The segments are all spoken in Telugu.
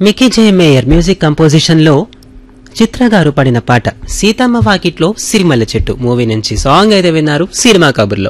మికీ జే మేయర్ మ్యూజిక్ కంపోజిషన్లో చిత్ర గారు పడిన పాట సీతమ్మ వాకిట్లో సిరిమల్ల చెట్టు మూవీ నుంచి సాంగ్ అయితే విన్నారు సినిమా కబుర్లో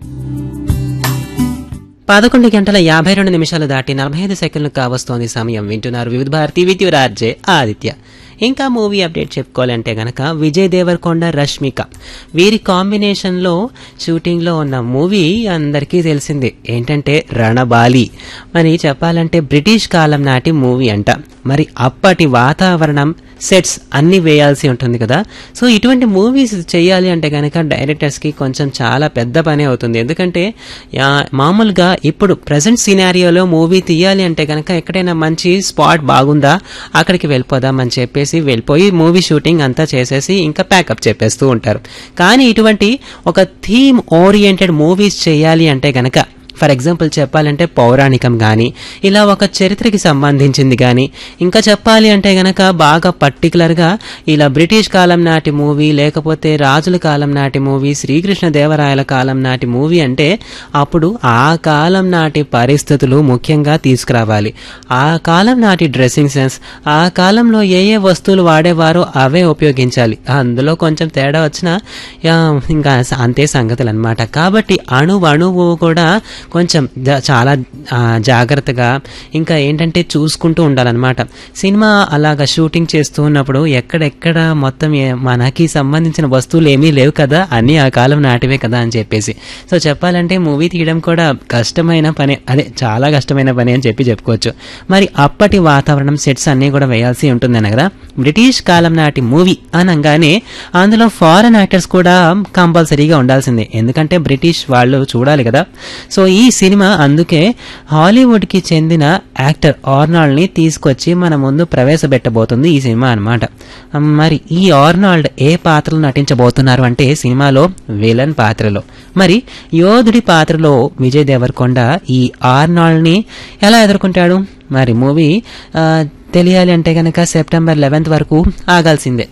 పదకొండు గంటల యాభై రెండు నిమిషాలు దాటి నలభై ఐదు సెకండ్లు కావస్తోంది సమయం వింటున్నారు వివిధ భారతి విద్యురార్జే ఆదిత్య ఇంకా మూవీ అప్డేట్ చెప్పుకోవాలంటే గనక విజయ్ దేవరకొండ రష్మిక వీరి కాంబినేషన్లో షూటింగ్లో ఉన్న మూవీ అందరికీ తెలిసిందే ఏంటంటే రణబాలి మరి చెప్పాలంటే బ్రిటిష్ కాలం నాటి మూవీ అంట మరి అప్పటి వాతావరణం సెట్స్ అన్ని వేయాల్సి ఉంటుంది కదా సో ఇటువంటి మూవీస్ చేయాలి అంటే కనుక డైరెక్టర్స్కి కొంచెం చాలా పెద్ద పని అవుతుంది ఎందుకంటే యా- మామూలుగా ఇప్పుడు ప్రజెంట్ సినారియోలో మూవీ తీయాలి అంటే కనుక ఎక్కడైనా మంచి స్పాట్ బాగుందా అక్కడికి వెళ్ళిపోదామని చెప్పేసి వెళ్ళిపోయి మూవీ షూటింగ్ అంతా చేసేసి ఇంకా ప్యాకప్ చెప్పేస్తూ ఉంటారు కానీ ఇటువంటి ఒక థీమ్ ఓరియంటెడ్ మూవీస్ చేయాలి అంటే గనక ఫర్ ఎగ్జాంపుల్ చెప్పాలంటే పౌరాణికం కానీ ఇలా ఒక చరిత్రకి సంబంధించింది కానీ ఇంకా చెప్పాలి అంటే గనక బాగా పర్టికులర్గా ఇలా బ్రిటిష్ కాలం నాటి మూవీ లేకపోతే రాజుల కాలం నాటి మూవీ శ్రీకృష్ణ దేవరాయల కాలం నాటి మూవీ అంటే అప్పుడు ఆ కాలం నాటి పరిస్థితులు ముఖ్యంగా తీసుకురావాలి ఆ కాలం నాటి డ్రెస్సింగ్ సెన్స్ ఆ కాలంలో ఏ ఏ వస్తువులు వాడేవారో అవే ఉపయోగించాలి అందులో కొంచెం తేడా వచ్చినా యా, ఇంకా అంతే సంగతులు అనమాట కాబట్టి అణు అణువు కూడా కొంచెం జా- చాలా ఆ, జాగ్రత్తగా ఇంకా ఏంటంటే చూసుకుంటూ ఉండాలన్నమాట సినిమా అలాగా షూటింగ్ చేస్తూ ఉన్నప్పుడు ఎక్కడెక్కడ మొత్తం ఏ- మనకి సంబంధించిన వస్తువులు ఏమీ లేవు కదా అన్నీ ఆ కాలం నాటివే కదా అని చెప్పేసి సో చెప్పాలంటే మూవీ తీయడం కూడా కష్టమైన పని అదే చాలా కష్టమైన పని అని చెప్పి చెప్పుకోవచ్చు మరి అప్పటి వాతావరణం సెట్స్ అన్నీ కూడా వేయాల్సి ఉంటుంది కదా బ్రిటిష్ కాలం నాటి మూవీ అనగానే అందులో ఫారెన్ యాక్టర్స్ కూడా కంపల్సరీగా ఉండాల్సిందే ఎందుకంటే బ్రిటిష్ వాళ్ళు చూడాలి కదా సో ఈ సినిమా అందుకే హాలీవుడ్కి చెందిన యాక్టర్ ఆర్నాల్డ్ని తీసుకొచ్చి మన ముందు ప్రవేశపెట్టబోతుంది ఈ సినిమా అన్నమాట మరి ఈ ఆర్నాల్డ్ ఏ పాత్రలో నటించబోతున్నారు అంటే సినిమాలో విలన్ పాత్రలో మరి యోధుడి పాత్రలో విజయ్ దేవరకొండ ఈ ఆర్నాల్డ్ని ఎలా ఎదుర్కొంటాడు మరి మూవీ ఆ, తెలియాలి అంటే కనుక సెప్టెంబర్ లెవెన్త్ వరకు ఆగాల్సిందే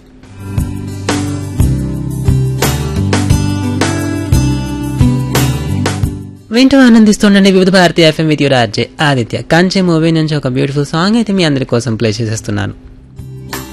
వింటూ ఆనందిస్తుండండి వివిధ భారతీయ FM with your RJ Aditya Kanche movie నుంచి ఒక బ్యూటిఫుల్ సాంగ్ అయితే మీ అందరి కోసం ప్లే చేసేస్తున్నాను